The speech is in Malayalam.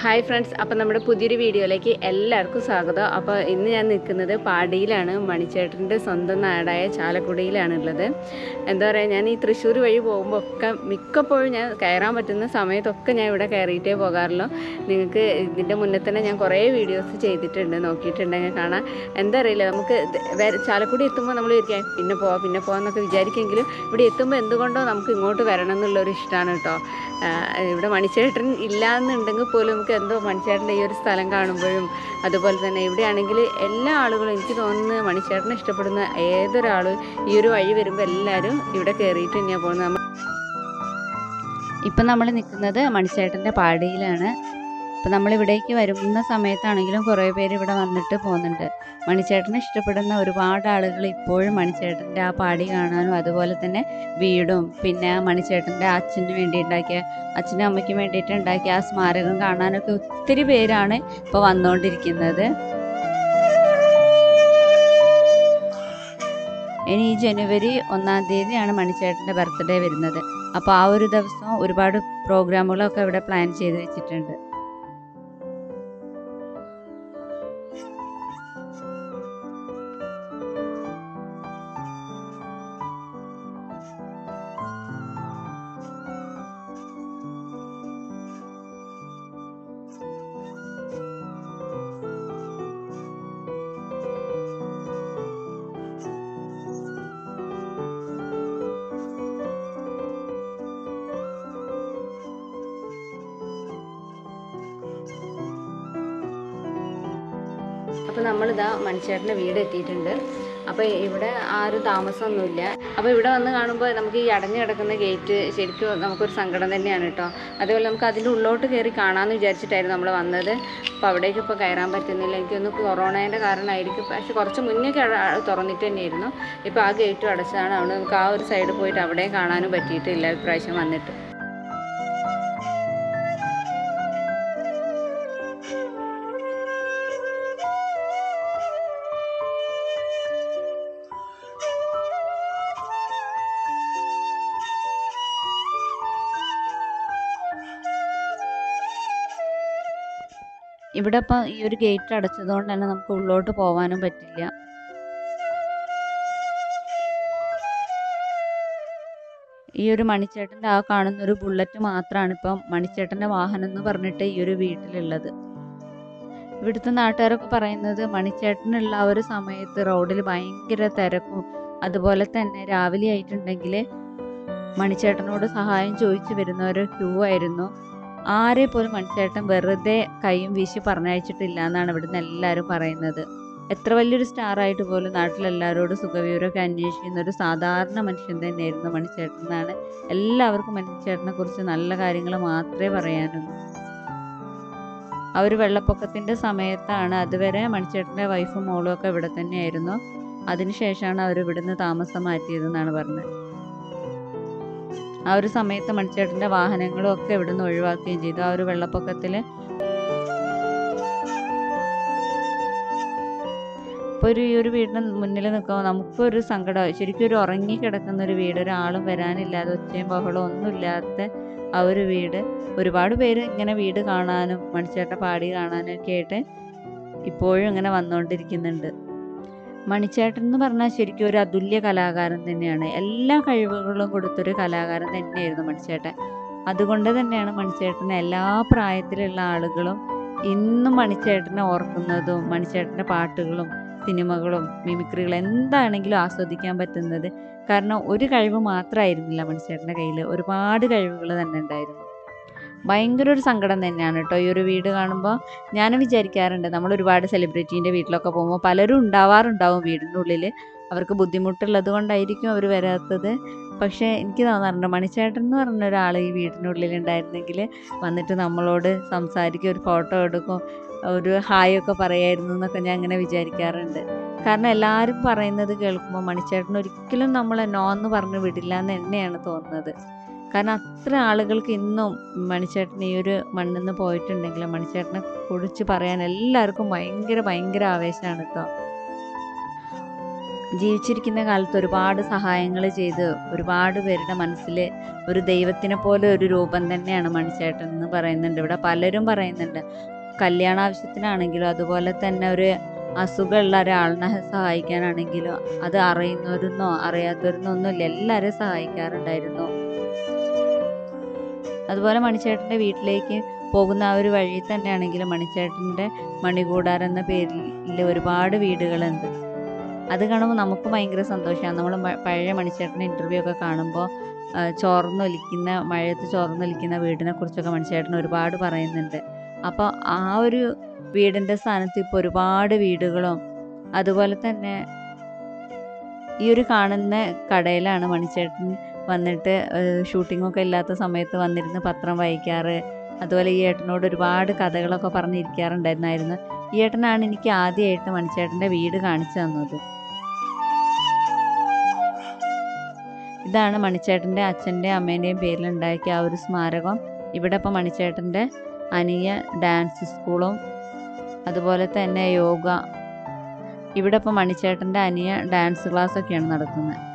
ഹായ് ഫ്രണ്ട്സ് അപ്പോൾ നമ്മുടെ പുതിയൊരു വീഡിയോയിലേക്ക് എല്ലാവർക്കും സ്വാഗതം അപ്പോൾ ഇന്ന് ഞാൻ നിൽക്കുന്നത് പാടിയിലാണ് മണിച്ചേട്ടൻ്റെ സ്വന്തം നാടായ ചാലക്കുടിയിലാണ് ഉള്ളത് എന്താ പറയുക ഞാൻ ഈ തൃശ്ശൂർ വഴി പോകുമ്പോൾ ഒക്കെ മിക്കപ്പോഴും ഞാൻ കയറാൻ പറ്റുന്ന സമയത്തൊക്കെ ഞാൻ ഇവിടെ കയറിയിട്ടേ പോകാറുള്ളൂ നിങ്ങൾക്ക് ഇതിൻ്റെ മുന്നേ തന്നെ ഞാൻ കുറേ വീഡിയോസ് ചെയ്തിട്ടുണ്ട് നോക്കിയിട്ടുണ്ടെങ്കിൽ കാണാം എന്താ അറിയില്ല നമുക്ക് ഇത് വര- ചാലക്കുടി എത്തുമ്പോൾ നമ്മൾ വിചാരിക്കാം പിന്നെ പോവാം പിന്നെ പോകാമെന്നൊക്കെ വിചാരിക്കെങ്കിലും ഇവിടെ എത്തുമ്പോൾ എന്തുകൊണ്ടോ നമുക്ക് ഇങ്ങോട്ട് വരണം എന്നുള്ളൊരു ഇഷ്ടമാണ് കേട്ടോ ആ, ഇവിടെ മണിച്ചേട്ടൻ ഇല്ല എന്നുണ്ടെങ്കിൽ പോലും നമുക്ക് എന്തോ മണിച്ചേട്ടൻ്റെ ഈ ഒരു സ്ഥലം കാണുമ്പോഴും അതുപോലെ തന്നെ ഇവിടെയാണെങ്കിൽ എല്ലാ ആളുകളും എനിക്ക് തോന്നുന്നു മണിച്ചേട്ടനെ ഇഷ്ടപ്പെടുന്ന ഏതൊരാളും ഈ ഒരു വഴി വരുമ്പോൾ എല്ലാവരും ഇവിടെ കയറിയിട്ട് തന്നെയാണ് പോകുന്നത് നമ്മ ഇപ്പം നമ്മൾ നിൽക്കുന്നത് മണിച്ചേട്ടൻ്റെ പാടിയിലാണ് അപ്പം നമ്മൾ ഇവിടേക്ക് വരുന്ന സമയത്താണെങ്കിലും കുറേ പേര് ഇവിടെ വന്നിട്ട് പോകുന്നുണ്ട് മണിച്ചേട്ടനെ ഇഷ്ടപ്പെടുന്ന ഒരുപാട് ആളുകൾ ഇപ്പോഴും മണിച്ചേട്ടൻ്റെ ആ പാടി കാണാനും അതുപോലെ തന്നെ വീടും പിന്നെ മണിച്ചേട്ടൻ്റെ അച്ഛന് വേണ്ടി ഉണ്ടാക്കിയ അച്ഛനും അമ്മയ്ക്കും വേണ്ടിയിട്ട് ഉണ്ടാക്കിയ ആ സ്മാരകം കാണാനൊക്കെ ഒത്തിരി പേരാണ് ഇപ്പോൾ വന്നുകൊണ്ടിരിക്കുന്നത് ഇനി ഈ ജനുവരി ഒന്നാം തീയതിയാണ് മണിച്ചേട്ടൻ്റെ ബർത്ത്ഡേ വരുന്നത് അപ്പോൾ ആ ഒരു ദിവസം ഒരുപാട് പ്രോഗ്രാമുകളൊക്കെ ഇവിടെ പ്ലാൻ ചെയ്ത് വെച്ചിട്ടുണ്ട് അപ്പോൾ നമ്മളിതാ മണിച്ചേട്ടൻ്റെ വീട് എത്തിയിട്ടുണ്ട് അപ്പോൾ ഇവിടെ ആരും താമസമൊന്നുമില്ല അപ്പോൾ ഇവിടെ വന്ന് കാണുമ്പോൾ നമുക്ക് ഈ അടഞ്ഞു കിടക്കുന്ന ഗേറ്റ് ശരിക്കും നമുക്കൊരു സങ്കടം തന്നെയാണ് കേട്ടോ അതേപോലെ നമുക്ക് അതിൻ്റെ ഉള്ളോട്ട് കയറി കാണാമെന്ന് വിചാരിച്ചിട്ടായിരുന്നു നമ്മൾ വന്നത് അപ്പോൾ അവിടേക്ക് ഇപ്പോൾ കയറാൻ പറ്റുന്നില്ല എനിക്കൊന്ന് കൊറോണേൻ്റെ കാരണമായിരിക്കും പക്ഷേ കുറച്ച് മുന്നേ തുറന്നിട്ട് തന്നെയായിരുന്നു ഇപ്പോൾ ആ ഗേറ്റും അടച്ചതാണ് അതുകൊണ്ട് നമുക്ക് ആ ഒരു സൈഡ് പോയിട്ട് അവിടെയും കാണാനും പറ്റിയിട്ടില്ല ഇപ്രാവശ്യം വന്നിട്ട് ഇവിടെ ഇപ്പം ഈ ഒരു ഗേറ്റ് അടച്ചതുകൊണ്ട് തന്നെ നമുക്ക് ഉള്ളോട്ട് പോകാനും പറ്റില്ല ഈ ഒരു മണിച്ചേട്ടൻ്റെ ആ കാണുന്ന ഒരു ബുള്ളറ്റ് മാത്രമാണ് ഇപ്പം മണിച്ചേട്ടൻ്റെ വാഹനം എന്ന് പറഞ്ഞിട്ട് ഈ ഒരു വീട്ടിലുള്ളത് ഇവിടുത്തെ നാട്ടുകാരൊക്കെ പറയുന്നത് മണിച്ചേട്ടനുള്ള ആ ഒരു സമയത്ത് റോഡിൽ ഭയങ്കര തിരക്കും അതുപോലെ തന്നെ രാവിലെ ആയിട്ടുണ്ടെങ്കിൽ മണിച്ചേട്ടനോട് സഹായം ചോദിച്ചു വരുന്നവർ ക്യൂ ആയിരുന്നു ആരെ പോലും മണിച്ചേട്ടൻ വെറുതെ കൈയും വീശി പറഞ്ഞയച്ചിട്ടില്ല എന്നാണ് ഇവിടുന്ന് എല്ലാവരും പറയുന്നത് എത്ര വലിയൊരു സ്റ്റാർ ആയിട്ട് പോലും നാട്ടിലെല്ലാവരോടും സുഖവിവരമൊക്കെ അന്വേഷിക്കുന്ന ഒരു സാധാരണ മനുഷ്യൻ തന്നെയായിരുന്നു മണിച്ചേട്ടൻ എന്നാണ് എല്ലാവർക്കും മണിച്ചേട്ടനെ കുറിച്ച് നല്ല കാര്യങ്ങൾ മാത്രമേ പറയാനുള്ളൂ ആ ഒരു വെള്ളപ്പൊക്കത്തിൻ്റെ സമയത്താണ് അതുവരെ മണിച്ചേട്ടൻ്റെ വൈഫും മോളും ഒക്കെ ഇവിടെ തന്നെയായിരുന്നു അതിനുശേഷമാണ് അവർ ഇവിടുന്ന് താമസം മാറ്റിയതെന്നാണ് പറഞ്ഞത് ആ ഒരു സമയത്ത് മണിച്ചേട്ടൻ്റെ വാഹനങ്ങളും ഒക്കെ ഇവിടുന്ന് ഒഴിവാക്കുകയും ചെയ്തു ആ ഒരു വെള്ളപ്പൊക്കത്തിൽ ഇപ്പോൾ ഒരു ഈ ഒരു വീടിന് മുന്നിൽ നിൽക്കുമ്പോൾ നമുക്കൊരു സങ്കടം ശരിക്കും ഒരു ഉറങ്ങി കിടക്കുന്ന ഒരു വീട് ഒരാളും വരാനില്ലാതെ ഒച്ചയും ബഹളവും ഒന്നുമില്ലാത്ത ആ ഒരു വീട് ഒരുപാട് പേര് ഇങ്ങനെ വീട് കാണാനും മണിച്ചേട്ട പാടി കാണാനും ഒക്കെ ആയിട്ട് ഇപ്പോഴും ഇങ്ങനെ വന്നുകൊണ്ടിരിക്കുന്നുണ്ട് മണിച്ചേട്ടൻ എന്ന് പറഞ്ഞാൽ ശരിക്കും ഒരു അതുല്യ കലാകാരൻ തന്നെയാണ് എല്ലാ കഴിവുകളും കൊടുത്തൊരു കലാകാരൻ തന്നെയായിരുന്നു മണിച്ചേട്ടൻ അതുകൊണ്ട് തന്നെയാണ് മണിച്ചേട്ടനെ എല്ലാ പ്രായത്തിലുള്ള ആളുകളും ഇന്നും മണിച്ചേട്ടനെ ഓർക്കുന്നതും മണിച്ചേട്ടൻ്റെ പാട്ടുകളും സിനിമകളും മിമിക്രികളും എന്താണെങ്കിലും ആസ്വദിക്കാൻ പറ്റുന്നത് കാരണം ഒരു കഴിവ് മാത്രമായിരുന്നില്ല മണിച്ചേട്ടൻ്റെ കയ്യിൽ ഒരുപാട് കഴിവുകൾ തന്നെ ഉണ്ടായിരുന്നു ഭയങ്കര ഒരു സങ്കടം തന്നെയാണ് കേട്ടോ ഈ ഒരു വീട് കാണുമ്പോൾ ഞാനും വിചാരിക്കാറുണ്ട് നമ്മൾ ഒരുപാട് സെലിബ്രിറ്റീൻ്റെ വീട്ടിലൊക്കെ പോകുമ്പോൾ പലരും ഉണ്ടാവാറുണ്ടാവും വീടിൻ്റെ ഉള്ളിൽ അവർക്ക് ബുദ്ധിമുട്ടുള്ളത് കൊണ്ടായിരിക്കും അവർ വരാത്തത് പക്ഷേ എനിക്ക് തോന്നാറുണ്ട് മണിച്ചേട്ടൻ എന്ന് പറഞ്ഞ ഒരാൾ ഈ വീടിനുള്ളിൽ ഉണ്ടായിരുന്നെങ്കിൽ വന്നിട്ട് നമ്മളോട് സംസാരിക്കും ഒരു ഫോട്ടോ എടുക്കും ഒരു ഹായ് ഒക്കെ പറയായിരുന്നു എന്നൊക്കെ ഞാൻ അങ്ങനെ വിചാരിക്കാറുണ്ട് കാരണം എല്ലാവരും പറയുന്നത് കേൾക്കുമ്പോൾ മണിച്ചേട്ടൻ ഒരിക്കലും നമ്മളെ നോ എന്ന് പറഞ്ഞ് വിടില്ല എന്ന് തന്നെയാണ് തോന്നുന്നത് കാരണം അത്ര ആളുകൾക്ക് ഇന്നും മണിച്ചേട്ടൻ ഈ ഒരു മണ്ണിൽ നിന്ന് പോയിട്ടുണ്ടെങ്കിൽ മണിച്ചേട്ടനെ കുറിച്ച് പറയാൻ എല്ലാവർക്കും ഭയങ്കര ഭയങ്കര ആവേശമാണ് കേട്ടോ ജീവിച്ചിരിക്കുന്ന കാലത്ത് ഒരുപാട് സഹായങ്ങൾ ചെയ്ത് ഒരുപാട് പേരുടെ മനസ്സിൽ ഒരു ദൈവത്തിനെ പോലെ ഒരു രൂപം തന്നെയാണ് മണിച്ചേട്ടൻ എന്ന് പറയുന്നുണ്ട് ഇവിടെ പലരും പറയുന്നുണ്ട് കല്യാണ ആവശ്യത്തിനാണെങ്കിലും അതുപോലെ തന്നെ ഒരു അസുഖമുള്ള ഒരാളിനെ സഹായിക്കാനാണെങ്കിലും അത് അറിയുന്നവരെന്നോ അറിയാത്തവരെന്നോ ഒന്നുമില്ല എല്ലാവരെയും സഹായിക്കാറുണ്ടായിരുന്നു അതുപോലെ മണിച്ചേട്ടൻ്റെ വീട്ടിലേക്ക് പോകുന്ന ആ ഒരു വഴി തന്നെയാണെങ്കിലും മണിച്ചേട്ടൻ്റെ മണികൂടാർ എന്ന പേരിൽ ഒരുപാട് വീടുകളുണ്ട് അത് കാണുമ്പോൾ നമുക്കും ഭയങ്കര സന്തോഷമാണ് നമ്മൾ പഴയ മണിച്ചേട്ടൻ്റെ ഇൻ്റർവ്യൂ ഒക്കെ കാണുമ്പോൾ ആ, ചോർന്നൊലിക്കുന്ന മഴയത്ത് ചോർന്നൊലിക്കുന്ന വീടിനെ കുറിച്ചൊക്കെ മണിച്ചേട്ടൻ ഒരുപാട് പറയുന്നുണ്ട് അപ്പോൾ ആ ഒരു വീടിൻ്റെ സ്ഥാനത്ത് ഇപ്പോൾ ഒരുപാട് വീടുകളും അതുപോലെ തന്നെ ഈ ഒരു കാണുന്ന കടയിലാണ് മണിച്ചേട്ടൻ വന്നിട്ട് ഷൂട്ടിങ്ങൊക്കെ ഇല്ലാത്ത സമയത്ത് വന്നിരുന്ന് പത്രം വായിക്കാറ് അതുപോലെ ഈ ഏട്ടനോട് ഒരുപാട് കഥകളൊക്കെ പറഞ്ഞിരിക്കാറുണ്ടായിരുന്നായിരുന്നു ഈ ഏട്ടനാണ് എനിക്ക് ആദ്യമായിട്ട് മണിച്ചേട്ടൻ്റെ വീട് കാണിച്ചു തന്നത് ഇതാണ് മണിച്ചേട്ടൻ്റെ അച്ഛൻ്റെയും അമ്മേൻ്റെയും പേരിലുണ്ടാക്കിയ ആ ഒരു സ്മാരകം ഇവിടെ ഇപ്പോൾ മണിച്ചേട്ടൻ്റെ അനിയ ഡാൻസ് സ്കൂളും അതുപോലെ തന്നെ യോഗ ഇവിടെ ഇപ്പോൾ മണിച്ചേട്ടൻ്റെ അനിയ ഡാൻസ് ക്ലാസ്സൊക്കെയാണ് നടത്തുന്നത്